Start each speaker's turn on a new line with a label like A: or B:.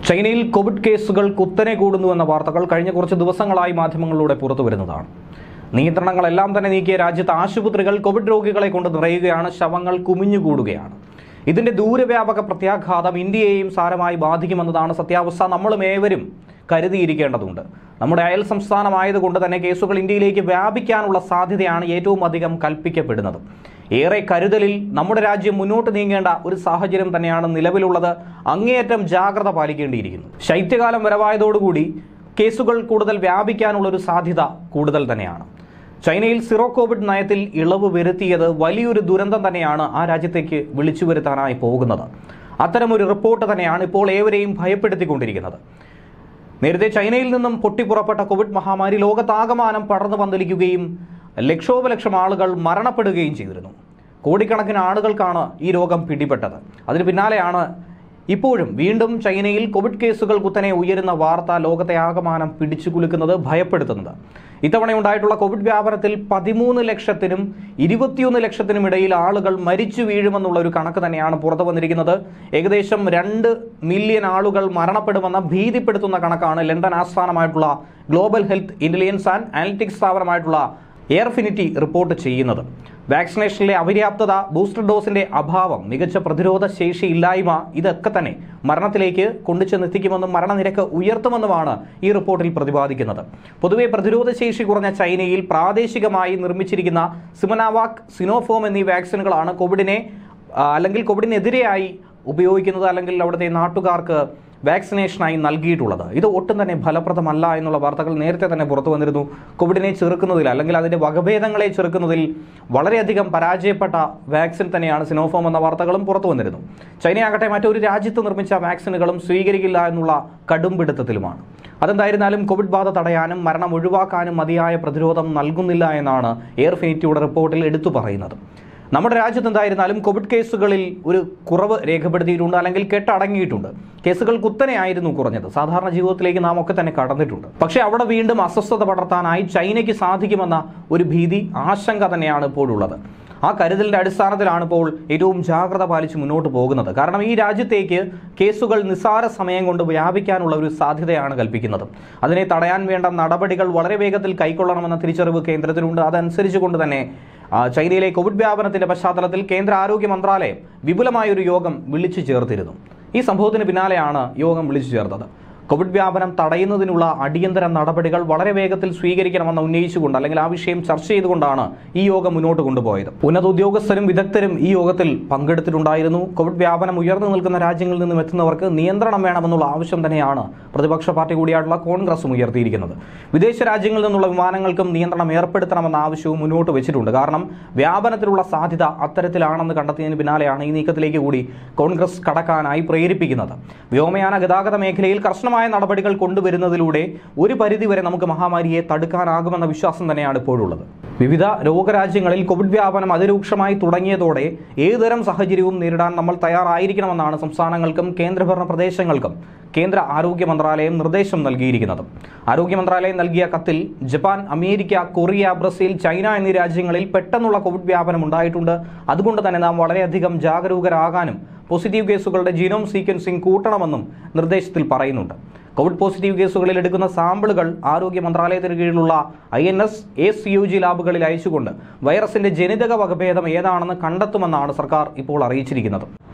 A: ചൈനയിൽ കോവിഡ് കേസുകൾ കുത്തനെ കൂടുന്നുവെന്ന വാർത്തകൾ കഴിഞ്ഞ കുറച്ച് ദിവസങ്ങളായി മാധ്യമങ്ങളിലൂടെ പുറത്തു വരുന്നതാണ് നിയന്ത്രണങ്ങളെല്ലാം തന്നെ നീക്കിയ രാജ്യത്ത് ആശുപത്രികൾ കോവിഡ് രോഗികളെ കൊണ്ട് നിറയുകയാണ് ശവങ്ങൾ കുമിഞ്ഞുകൂടുകയാണ് ഇതിന്റെ ദൂരവ്യാപക പ്രത്യാഘാതം ഇന്ത്യയെയും സാരമായി ബാധിക്കുമെന്നതാണ് സത്യാവസ്ഥ നമ്മളും ഏവരും കരുതിയിരിക്കേണ്ടതുണ്ട് നമ്മുടെ അയൽ സംസ്ഥാനമായതുകൊണ്ട് തന്നെ കേസുകൾ ഇന്ത്യയിലേക്ക് വ്യാപിക്കാനുള്ള സാധ്യതയാണ് ഏറ്റവും അധികം കൽപ്പിക്കപ്പെടുന്നത് ഏറെ കരുതലിൽ നമ്മുടെ രാജ്യം മുന്നോട്ട് നീങ്ങേണ്ട ഒരു സാഹചര്യം തന്നെയാണ് നിലവിലുള്ളത് അങ്ങേയറ്റം ജാഗ്രത പാലിക്കേണ്ടിയിരിക്കുന്നു ശൈത്യകാലം വരവായതോടുകൂടി കേസുകൾ കൂടുതൽ വ്യാപിക്കാനുള്ള ഒരു സാധ്യത കൂടുതൽ തന്നെയാണ് ചൈനയിൽ സീറോ കോവിഡ് നയത്തിൽ ഇളവ് വരുത്തിയത് വലിയൊരു ദുരന്തം തന്നെയാണ് ആ രാജ്യത്തേക്ക് വിളിച്ചു വരുത്താനായി പോകുന്നത് അത്തരമൊരു റിപ്പോർട്ട് തന്നെയാണ് ഇപ്പോൾ ഏവരെയും ഭയപ്പെടുത്തിക്കൊണ്ടിരിക്കുന്നത് നേരത്തെ ചൈനയിൽ നിന്നും പൊട്ടിപ്പുറപ്പെട്ട കോവിഡ് മഹാമാരി ലോകത്താകമാനം പടർന്നു പന്തലിക്കുകയും ലക്ഷോപലക്ഷം ആളുകൾ മരണപ്പെടുകയും ചെയ്തിരുന്നു കോടിക്കണക്കിന് ആളുകൾക്കാണ് ഈ രോഗം പിടിപെട്ടത് അതിന് പിന്നാലെയാണ് ഇപ്പോഴും വീണ്ടും ചൈനയിൽ കോവിഡ് കേസുകൾ കുത്തനെ ഉയരുന്ന വാർത്ത ലോകത്തെ ആകമാനം പിടിച്ചുകുലുക്കുന്നത് ഭയപ്പെടുത്തുന്നത് ഇത്തവണ ഉണ്ടായിട്ടുള്ള കോവിഡ് വ്യാപനത്തിൽ പതിമൂന്ന് ലക്ഷത്തിനും ഇരുപത്തിയൊന്ന് ലക്ഷത്തിനും ഇടയിൽ ആളുകൾ മരിച്ചു വീഴുമെന്നുള്ള ഒരു കണക്ക് തന്നെയാണ് പുറത്തു വന്നിരിക്കുന്നത് ഏകദേശം രണ്ട് മില്യൺ ആളുകൾ മരണപ്പെടുമെന്ന ഭീതിപ്പെടുത്തുന്ന കണക്കാണ് ലണ്ടൻ ആസ്ഥാനമായിട്ടുള്ള global health intelligence and analytics സ്ഥാപനമായിട്ടുള്ള എയർഫിനിറ്റി റിപ്പോർട്ട് ചെയ്യുന്നത് വാക്സിനേഷനിലെ അപര്യാപ്തത ബൂസ്റ്റർ ഡോസിന്റെ അഭാവം മികച്ച പ്രതിരോധ ശേഷി ഇല്ലായ്മ ഇതൊക്കെ തന്നെ മരണത്തിലേക്ക് കൊണ്ടുചെന്നെത്തിക്കുമെന്നും മരണനിരക്ക് ഉയർത്തുമെന്നുമാണ് ഈ റിപ്പോർട്ടിൽ പ്രതിപാദിക്കുന്നത് പൊതുവെ പ്രതിരോധ ശേഷി കുറഞ്ഞ ചൈനയിൽ പ്രാദേശികമായി നിർമ്മിച്ചിരിക്കുന്ന സിമനാവാക് സിനോഫോം എന്നീ വാക്സിനുകളാണ് കോവിഡിനെ ആ, അല്ലെങ്കിൽ കോവിഡിനെതിരെയായി ഉപയോഗിക്കുന്നത് അല്ലെങ്കിൽ അവിടുത്തെ നാട്ടുകാർക്ക് വാക്സിനേഷനായി നൽകിയിട്ടുള്ളത് ഇത് ഒട്ടും തന്നെ ഫലപ്രദമല്ല എന്നുള്ള വാർത്തകൾ നേരത്തെ തന്നെ പുറത്തു വന്നിരുന്നു കോവിഡിനെ ചെറുക്കുന്നതിൽ അല്ലെങ്കിൽ അതിൻ്റെ വകഭേദങ്ങളെ ചെറുക്കുന്നതിൽ വളരെയധികം പരാജയപ്പെട്ട വാക്സിൻ തന്നെയാണ് സിനോഫോം എന്ന വാർത്തകളും പുറത്തു വന്നിരുന്നു ചൈനയാകട്ടെ മറ്റൊരു രാജ്യത്ത് നിർമ്മിച്ച വാക്സിനുകളും സ്വീകരിക്കില്ല എന്നുള്ള കടുംപിടുത്തത്തിലുമാണ് അതെന്തായിരുന്നാലും കോവിഡ് ബാധ തടയാനും മരണം ഒഴിവാക്കാനും മതിയായ പ്രതിരോധം നൽകുന്നില്ല എന്നാണ് എയർഫിനിറ്റിയുടെ റിപ്പോർട്ടിൽ എടുത്തു പറയുന്നത് നമ്മുടെ രാജ്യത്ത് എന്തായിരുന്നാലും കോവിഡ് കേസുകളിൽ ഒരു കുറവ് രേഖപ്പെടുത്തിയിട്ടുണ്ട് അല്ലെങ്കിൽ കെട്ടടങ്ങിയിട്ടുണ്ട് കേസുകൾ കുത്തനെയായിരുന്നു കുറഞ്ഞത് സാധാരണ ജീവിതത്തിലേക്ക് നാം ഒക്കെ തന്നെ കടന്നിട്ടുണ്ട് പക്ഷേ അവിടെ വീണ്ടും അസ്വസ്ഥത പടർത്താനായി ചൈനയ്ക്ക് സാധിക്കുമെന്ന ഒരു ഭീതി ആശങ്ക തന്നെയാണ് ഇപ്പോഴുള്ളത് ആ കരുതലിന്റെ അടിസ്ഥാനത്തിലാണ് ഇപ്പോൾ ഏറ്റവും ജാഗ്രത പാലിച്ച് മുന്നോട്ട് പോകുന്നത് കാരണം ഈ രാജ്യത്തേക്ക് കേസുകൾ നിസ്സാര സമയം കൊണ്ട് വ്യാപിക്കാനുള്ള ഒരു സാധ്യതയാണ് കൽപ്പിക്കുന്നത് അതിനെ തടയാൻ വേണ്ട നടപടികൾ വളരെ വേഗത്തിൽ കൈക്കൊള്ളണമെന്ന തിരിച്ചറിവ് കേന്ദ്രത്തിനുണ്ട് അതനുസരിച്ച് കൊണ്ട് തന്നെ ആ, ചൈനയിലെ കോവിഡ് വ്യാപനത്തിന്റെ പശ്ചാത്തലത്തിൽ കേന്ദ്ര ആരോഗ്യ മന്ത്രാലയം വിപുലമായ ഒരു യോഗം വിളിച്ചു ചേർത്തിരുന്നു ഈ സംഭവത്തിന് പിന്നാലെയാണ് യോഗം വിളിച്ചു ചേർത്തത് കോവിഡ് വ്യാപനം തടയുന്നതിനുള്ള അടിയന്തര നടപടികൾ വളരെ വേഗത്തിൽ സ്വീകരിക്കണമെന്ന് ഉന്നയിച്ചുകൊണ്ട് അല്ലെങ്കിൽ ആ വിഷയം ചർച്ച ചെയ്തുകൊണ്ടാണ് ഈ യോഗം മുന്നോട്ട് കൊണ്ടുപോയത് ഉന്നത ഉദ്യോഗസ്ഥരും വിദഗ്ധരും ഈ യോഗത്തിൽ പങ്കെടുത്തിട്ടുണ്ടായിരുന്നു കോവിഡ് വ്യാപനം ഉയർന്നു നിൽക്കുന്ന രാജ്യങ്ങളിൽ നിന്നും എത്തുന്നവർക്ക് നിയന്ത്രണം വേണമെന്നുള്ള ആവശ്യം തന്നെയാണ് പ്രതിപക്ഷ പാർട്ടി കൂടിയായിട്ടുള്ള കോൺഗ്രസും ഉയർത്തിയിരിക്കുന്നത് വിദേശ രാജ്യങ്ങളിൽ നിന്നുള്ള വിമാനങ്ങൾക്കും നിയന്ത്രണം ഏർപ്പെടുത്തണമെന്ന ആവശ്യവും മുന്നോട്ട് വെച്ചിട്ടുണ്ട് കാരണം വ്യാപനത്തിലുള്ള സാധ്യത അത്തരത്തിലാണെന്ന് കണ്ടെത്തിയതിന് പിന്നാലെയാണ് ഈ നീക്കത്തിലേക്ക് കൂടി കോൺഗ്രസ് കടക്കാനായി പ്രേരിപ്പിക്കുന്നത് വ്യോമയാന ഗതാഗത മേഖലയിൽ കർശനമായ നടപടികൾ കൊണ്ടുവരുന്നതിലൂടെ ഒരു പരിധിവരെ നമുക്ക് മഹാമാരിയെ തടുക്കാനാകുമെന്ന വിശ്വാസം തന്നെയാണ് ഇപ്പോഴുള്ളത് വിവിധ രോഗരാജ്യങ്ങളിൽ കോവിഡ് വ്യാപനം അതിരൂക്ഷമായി തുടങ്ങിയതോടെ ഏതുതരം സാഹചര്യവും നേരിടാൻ നമ്മൾ തയ്യാറായിരിക്കണമെന്നാണ് സംസ്ഥാനങ്ങൾക്കും കേന്ദ്രഭരണ പ്രദേശങ്ങൾക്കും കേന്ദ്ര ആരോഗ്യ മന്ത്രാലയം നിർദ്ദേശം നൽകിയിരിക്കുന്നത് ആരോഗ്യ മന്ത്രാലയം നൽകിയ കത്തിൽ Japan America Korea Brazil China എന്നീ രാജ്യങ്ങളിൽ പെട്ടെന്നുള്ള കോവിഡ് വ്യാപനം ഉണ്ടായിട്ടുണ്ട് അതുകൊണ്ട് തന്നെ നാം വളരെയധികം ജാഗരൂകരാകാനും പോസിറ്റീവ് കേസുകളുടെ ജീനോം സീക്വൻസിംഗ് കൂട്ടണമെന്നും നിർദ്ദേശത്തിൽ പറയുന്നുണ്ട് കോവിഡ് പോസിറ്റീവ് കേസുകളിൽ എടുക്കുന്ന സാമ്പിളുകൾ ആരോഗ്യ മന്ത്രാലയത്തിന് കീഴിലുള്ള I N S A C U G ലാബുകളിൽ അയച്ചുകൊണ്ട് വൈറസിന്റെ ജനിതക വകഭേദം ഏതാണെന്ന് കണ്ടെത്തുമെന്നാണ് സർക്കാർ ഇപ്പോൾ അറിയിച്ചിരിക്കുന്നത്